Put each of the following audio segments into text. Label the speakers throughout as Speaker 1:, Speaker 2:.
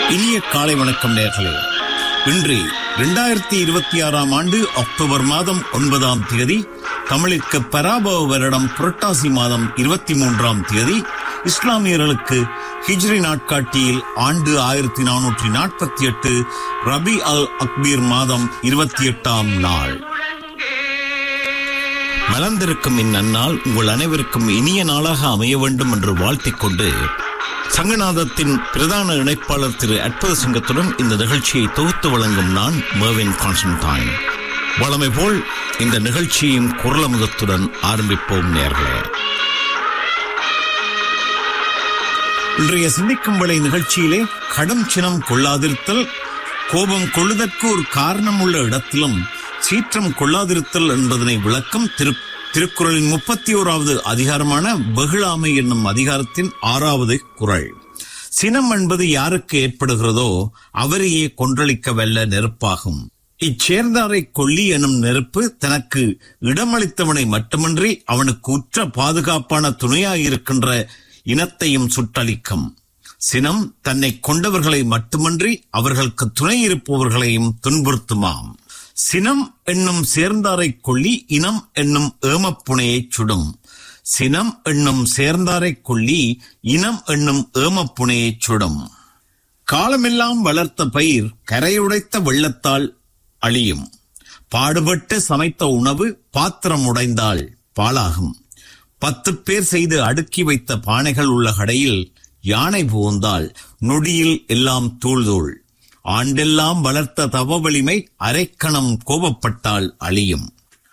Speaker 1: இனிய காலை வணக்கம் நேர்களே இன்று இரண்டாயிரத்தி இருபத்தி ஆறாம் ஆண்டு அக்டோபர் மாதம் ஒன்பதாம் தேதி தமிழிற்கு பராபவ வருடம் புரட்டாசி மாதம் இருபத்தி மூன்றாம் தேதி இஸ்லாமியர்களுக்கு ஹிஜ்ரி நாட்காட்டியில் ஆண்டு ஆயிரத்தி நானூற்றி நாற்பத்தி எட்டு ரபி அல் அக்பீர் மாதம் இருபத்தி எட்டாம் நாள் மலர்ந்திருக்கும் இந்நன்னாள் உங்கள் அனைவருக்கும் இனிய நாளாக அமைய வேண்டும் என்று வாழ்த்திக் கொண்டு சங்கநாதத்தின் பிரதான இணைப்பாளர் திரு அற்புத சிங்கத்துடன் இந்த நிகழ்ச்சியை தொகுத்து வழங்கும் நான் மேவின் கான்ஸ்டன்டைன் வளமை போல் இந்த நிகழ்ச்சியின் குரலமுதத்துடன் ஆரம்பிப்போம் நேர்களே இன்றைய சிந்திக்கும் வேளை நிகழ்ச்சியிலே கடும் சினம் கொள்ளாதிருத்தல் கோபம் கொள்ளுதற்கு ஒரு காரணம் உள்ள இடத்திலும் சீற்றம் கொள்ளாதிருத்தல் என்பதனை விளக்கம் திரு திருக்குறளின் முப்பத்தி ஓராவது அதிகாரமான வெகுளாமை என்னும் அதிகாரத்தின் ஆறாவது குறள் சினம் என்பது யாருக்கு ஏற்படுகிறதோ அவரையே கொன்றளிக்க வல்ல நெருப்பாகும் இச்சேர்ந்தாரை கொல்லி எனும் நெருப்பு தனக்கு இடமளித்தவனை மட்டுமின்றி அவனுக்கு உற்ற பாதுகாப்பான துணையாயிருக்கின்ற இனத்தையும் சுட்டளிக்கும் சினம் தன்னை கொண்டவர்களை மட்டுமின்றி அவர்களுக்கு துணை இருப்பவர்களையும் துன்புறுத்துமாம் சினம் என்னும் சேர்ந்தாரை கொள்ளி இனம் என்னும் ஏமப்புனையைச் சுடும் சினம் என்னும் சேர்ந்தாரை கொள்ளி இனம் என்னும் ஏமப்புனையைச் சுடும் காலமெல்லாம் வளர்த்த பயிர் கரையுடைத்த வெள்ளத்தால் அழியும் பாடுபட்டு சமைத்த உணவு பாத்திரம் உடைந்தால் பாழாகும் பத்து பேர் செய்து அடுக்கி வைத்த பானைகள் உள்ள கடையில் யானை புகுந்தால் நொடியில் எல்லாம் தூள்தூள் ஆண்டெல்லாம் வளர்த்த தவ வலிமை அரைக்கணம் கோபப்பட்டால் அழியும்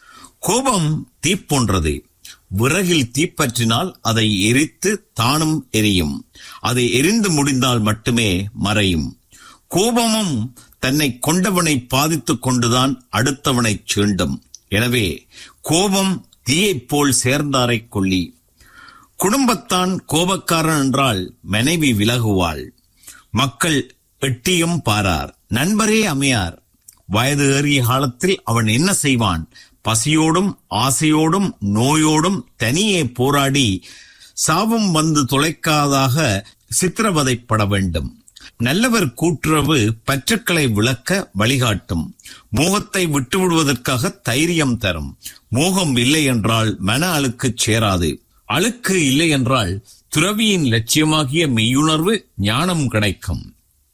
Speaker 1: கோபம் தீப்போன்றது விறகில் தீப்பற்றினால் அதை எரித்து தானும் எரியும் அதை எரிந்து முடிந்தால் மட்டுமே மறையும் கோபமும் தன்னை கொண்டவனை பாதித்துக் கொண்டுதான் அடுத்தவனை சீண்டும் எனவே கோபம் தீயைப் போல் சேர்ந்தாரை கொள்ளி குடும்பத்தான் கோபக்காரன் என்றால் மனைவி விலகுவாள் மக்கள் எட்டியும் பாரார் நண்பரே அமையார் வயது ஏறிய காலத்தில் அவன் என்ன செய்வான் பசியோடும் ஆசையோடும் நோயோடும் தனியே போராடி சாபம் வந்து தொலைக்காதாக சித்திரவதைப்பட வேண்டும் நல்லவர் கூட்டுறவு பற்றுக்களை விளக்க வழிகாட்டும் மோகத்தை விட்டுவிடுவதற்காக தைரியம் தரும் மோகம் இல்லை என்றால் மன அழுக்கு சேராது அழுக்கு இல்லை என்றால் துறவியின் லட்சியமாகிய மெய்யுணர்வு ஞானம் கிடைக்கும்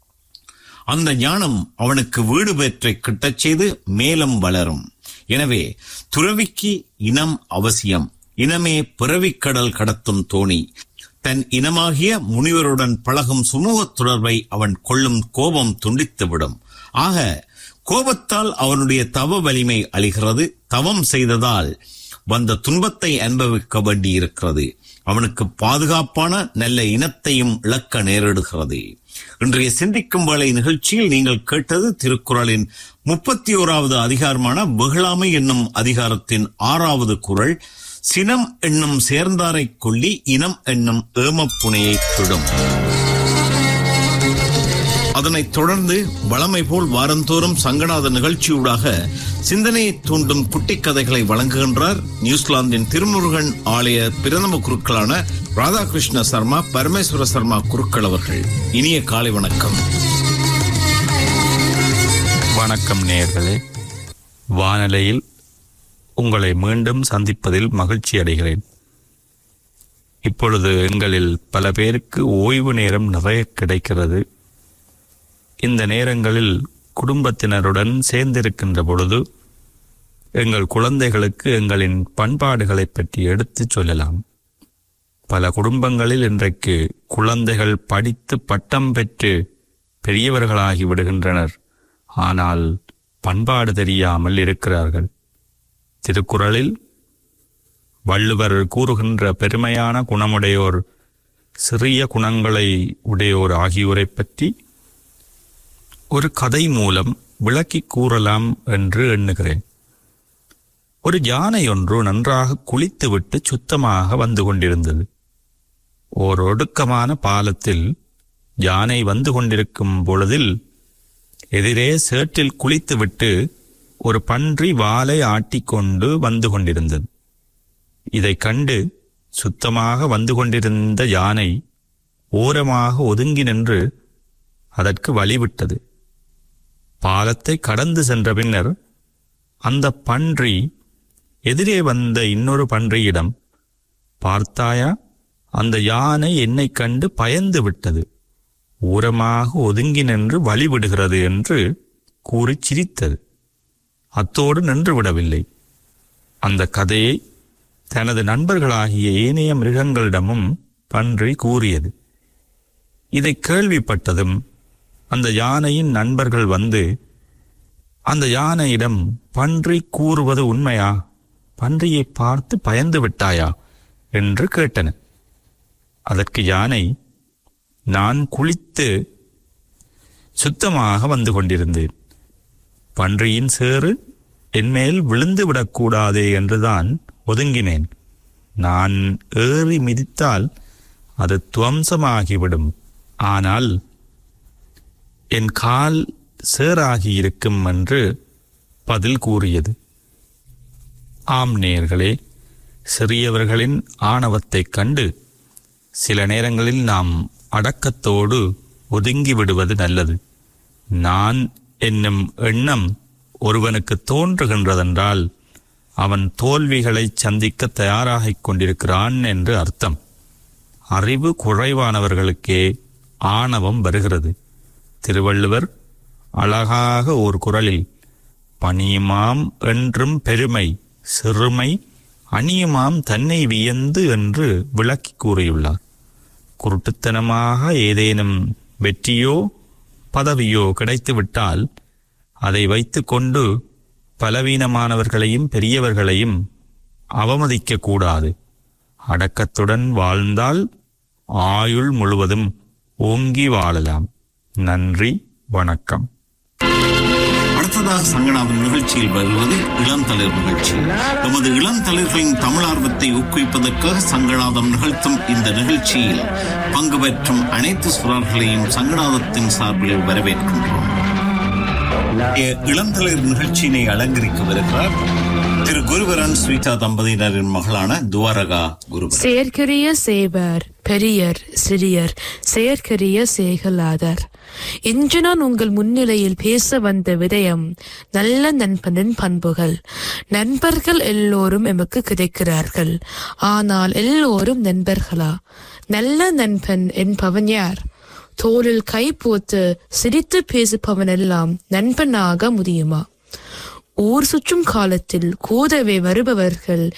Speaker 1: அந்த ஞானம் அவனுக்கு வீடு பெற்றை கிட்டச் செய்து மேலும் வளரும் எனவே துறவிக்கு இனம் அவசியம் இனமே பிறவிக்கடல் கடத்தும் தோணி தன் இனமாகிய முனிவருடன் பழகும் சுமூக தொடர்பை அவன் கொள்ளும் கோபம் துண்டித்துவிடும் ஆக கோபத்தால் அவனுடைய தவ வலிமை அழிகிறது தவம் செய்ததால் வந்த துன்பத்தை அனுபவிக்க வேண்டியிருக்கிறது அவனுக்கு பாதுகாப்பான நல்ல இனத்தையும் இழக்க நேரிடுகிறது இன்றைய சிந்திக்கும் வேலை நிகழ்ச்சியில் நீங்கள் கேட்டது திருக்குறளின் முப்பத்தி ஓராவது அதிகாரமான வெகுளாமை என்னும் அதிகாரத்தின் ஆறாவது குரல் சினம் என்னும் சேர்ந்தாரை கொள்ளி இனம் என்னும் ஏமப்புனையை சுடும் அதனைத் தொடர்ந்து வளமை போல் வாரந்தோறும் சங்கநாத நிகழ்ச்சியூடாக சிந்தனையை தூண்டும் குட்டி கதைகளை வழங்குகின்றார் நியூசிலாந்தின் திருமுருகன் ஆலய பிரதம குருக்களான ராதாகிருஷ்ண சர்மா பரமேஸ்வர சர்மா குருக்கள் அவர்கள் இனிய காலை வணக்கம்
Speaker 2: வணக்கம் நேயர்களே வானலையில் உங்களை மீண்டும் சந்திப்பதில் மகிழ்ச்சி அடைகிறேன் இப்பொழுது எங்களில் பல பேருக்கு ஓய்வு நேரம் நிறைய கிடைக்கிறது இந்த நேரங்களில் குடும்பத்தினருடன் சேர்ந்திருக்கின்ற பொழுது எங்கள் குழந்தைகளுக்கு எங்களின் பண்பாடுகளை பற்றி எடுத்துச் சொல்லலாம் பல குடும்பங்களில் இன்றைக்கு குழந்தைகள் படித்து பட்டம் பெற்று பெரியவர்களாகி விடுகின்றனர் ஆனால் பண்பாடு தெரியாமல் இருக்கிறார்கள் திருக்குறளில் வள்ளுவர் கூறுகின்ற பெருமையான குணமுடையோர் சிறிய குணங்களை உடையோர் ஆகியோரை பற்றி ஒரு கதை மூலம் விளக்கி கூறலாம் என்று எண்ணுகிறேன் ஒரு யானை ஒன்று நன்றாக குளித்துவிட்டு சுத்தமாக வந்து கொண்டிருந்தது ஓர் ஒடுக்கமான பாலத்தில் யானை வந்து கொண்டிருக்கும் பொழுதில் எதிரே சேற்றில் குளித்துவிட்டு ஒரு பன்றி வாலை ஆட்டிக்கொண்டு வந்து கொண்டிருந்தது இதைக் கண்டு சுத்தமாக வந்து கொண்டிருந்த யானை ஓரமாக ஒதுங்கி நின்று அதற்கு வழிவிட்டது பாலத்தை கடந்து சென்ற பின்னர் அந்த பன்றி எதிரே வந்த இன்னொரு பன்றியிடம் பார்த்தாயா அந்த யானை என்னைக் கண்டு பயந்து விட்டது ஊரமாக ஒதுங்கி நின்று வழிவிடுகிறது என்று கூறி சிரித்தது அத்தோடு நின்று விடவில்லை அந்த கதையை தனது நண்பர்களாகிய ஏனைய மிருகங்களிடமும் பன்றி கூறியது இதை கேள்விப்பட்டதும் அந்த யானையின் நண்பர்கள் வந்து அந்த யானையிடம் பன்றி கூறுவது உண்மையா பன்றியை பார்த்து பயந்து விட்டாயா என்று கேட்டன அதற்கு யானை நான் குளித்து சுத்தமாக வந்து கொண்டிருந்தேன் பன்றியின் சேறு என்மேல் விழுந்து விடக்கூடாதே என்றுதான் ஒதுங்கினேன் நான் ஏறி மிதித்தால் அது துவம்சமாகிவிடும் ஆனால் என் கால் சேராகி இருக்கும் என்று பதில் கூறியது ஆம் நேயர்களே சிறியவர்களின் ஆணவத்தைக் கண்டு சில நேரங்களில் நாம் அடக்கத்தோடு ஒதுங்கி விடுவது நல்லது நான் என்னும் எண்ணம் ஒருவனுக்கு தோன்றுகின்றதென்றால் அவன் தோல்விகளை சந்திக்க தயாராகிக் கொண்டிருக்கிறான் என்று அர்த்தம் அறிவு குறைவானவர்களுக்கே ஆணவம் வருகிறது திருவள்ளுவர் அழகாக ஒரு குரலில் பணியுமாம் என்றும் பெருமை சிறுமை அணியுமாம் தன்னை வியந்து என்று விளக்கி கூறியுள்ளார் குருட்டுத்தனமாக ஏதேனும் வெற்றியோ பதவியோ கிடைத்துவிட்டால் அதை வைத்துக்கொண்டு பலவீனமானவர்களையும் பெரியவர்களையும் அவமதிக்க கூடாது அடக்கத்துடன் வாழ்ந்தால் ஆயுள் முழுவதும் ஓங்கி வாழலாம் நன்றி வணக்கம்
Speaker 1: அடுத்ததாக சங்கடாவின் நிகழ்ச்சியில் வருவது இளந்தளிர் நிகழ்ச்சி எமது இளந்தளிர்களின் தமிழார்வத்தை ஊக்குவிப்பதற்காக சங்கடாதம் நிகழ்த்தும் இந்த நிகழ்ச்சியில் பங்கு பெற்றும் அனைத்து சுறார்களையும் சங்கடாதத்தின் சார்பில் வரவேற்கின்றோம் இ- இளந்தளிர் நிகழ்ச்சியினை அலங்கரிக்க வருகிறார் திரு குருவரன் ஸ்வீதா தம்பதியினரின் மகளான துவாரகா குருவரன்
Speaker 3: செயற்கரிய சேவர் பெரியர் சிறியர் செயற்கரிய சேகலாதர் இன்று நான் உங்கள் முன்னிலையில் பேச வந்த விடயம் நல்ல நண்பனின் பண்புகள் நண்பர்கள் எல்லோரும் எமக்கு கிடைக்கிறார்கள் ஆனால் எல்லோரும் நண்பர்களா நல்ல நண்பன் என்பவன் யார் தோளில் கை போட்டு சிரித்து பேசுபவன் எல்லாம் நண்பனாக முடியுமா ஊர் சுற்றும் காலத்தில் கூடவே வருபவர்கள்